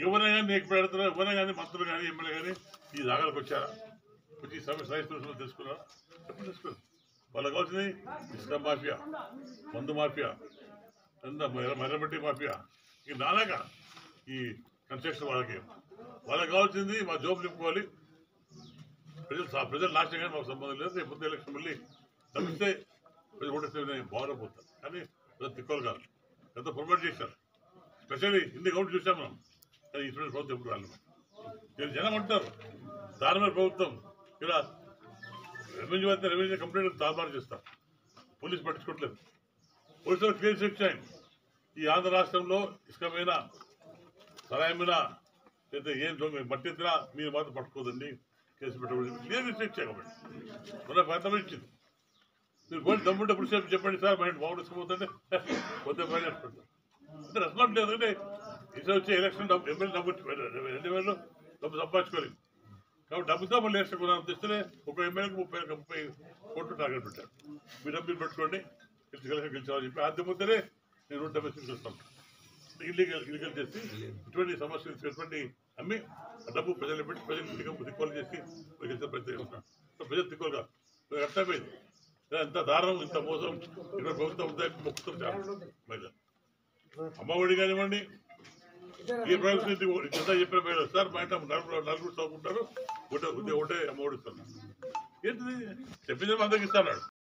ఎవరైనా కానీ నీకు పెడతారా ఎవరైనా కానీ మంత్రులు కానీ ఎమ్మెల్యే కానీ ఈ జాగాలకు వచ్చారా వచ్చి ఈ సమస్య రైతు తెలుసుకున్నారా ఎప్పుడు తెలుసుకున్నారు వాళ్ళకి కావాల్సింది ఇసుక మాఫియా మందు మాఫియా ఎంత మర్రబట్టి మాఫియా ఈ నానాక ఈ కన్స్ట్రక్షన్ వాళ్ళకి వాళ్ళకి కావాల్సింది మా జోబు నింపుకోవాలి ప్రజలు సా- ప్రజలు నాశనం కానీ మాకు సంబంధం లేదు రేపు ముందు ఎలక్షన్ మళ్ళీ నమ్మిస్తే ప్రజలు ఓటేస్తే బాగుపోతారు కానీ ప్రజలు తిక్కోలు కాదు ఎంత ప్రొమోట్ చేశారు స్పెషల్లీ ఇన్ని కౌంట్ చూసాం మనం కానీ ఇటువంటి ప్రభుత్వం ఎప్పుడు రాలేదు నేను జనం అంటారు దారుణ ప్రభుత్వం ఇలా రెవెన్యూ అయితే రెవెన్యూ కంప్లైంట్ తారుమారు చేస్తారు పోలీసు పట్టించుకోవట్లేదు పోలీసులు క్లియర్ శిక్ష ఈ ఆంధ్ర రాష్ట్రంలో ఇసుక మీద సరాయి మీద లేదా ఏం దొంగ మట్టి ఎత్తినా మీరు మాత్రం పట్టుకోదండి కేసు పెట్టబడి క్లియర్ శిక్ష కాబట్టి మన ఫలితం ఇచ్చింది మీరు పోయి దమ్ముంటే ఇప్పుడు సేపు చెప్పండి సార్ మా ఇంటి బాగుండు తీసుకుపోతుంటే పోతే పైన పెడతారు అంటే రెస్పాన్స్ లేదు అంటే ఇసు వచ్చే ఎలక్షన్ డబ్బు ఎమ్మెల్యే డబ్బు రెండు వేలు డబ్బు సంపాదించుకోలేదు కాబట్టి డబ్బుతో మళ్ళీ ఎలక్షన్ కొనాలని తెస్తేనే ఒక ఎమ్మెల్యేకి ముప్పై ముప్పై కోట్లు టార్గెట్ పెట్టారు మీ డబ్బులు పెట్టుకోండి గెలిచి గెలిచి గెలిచామని చెప్పి ఆద్య ముద్దరే నేను నూట డెబ్బై సీట్లు వస్తాను ఇల్లీగల్ ఇల్లీగల్ చేసి ఇటువంటి సమస్యలు ఇటువంటి అమ్మి ఆ డబ్బు ప్రజలు పెట్టి ప్రజలు దిక్కు దిక్కులు చేసి గెలిచే ప్రయత్నం చేస్తున్నాను సో ప్రజలు దిక్కులు కాదు నాకు అర్థమైంది ఇలా ఇంత దారుణం ఇంత మోసం ఇక్కడ ప్రభుత్వం ఉంటే మొక్కుతుంది చాలా మహిళ అమ్మఒడి కానివ్వండి ఈ ప్రభుత్వం కింద చెప్పిన పేరు సార్ మా ఇంట్లో నలుగురు నలుగురు చదువుకుంటారు ఒకటే ఒకటే అమ్మఒడి ఇస్తాను ఏంటిది చెప్పింది అందరికి ఇస్తాడు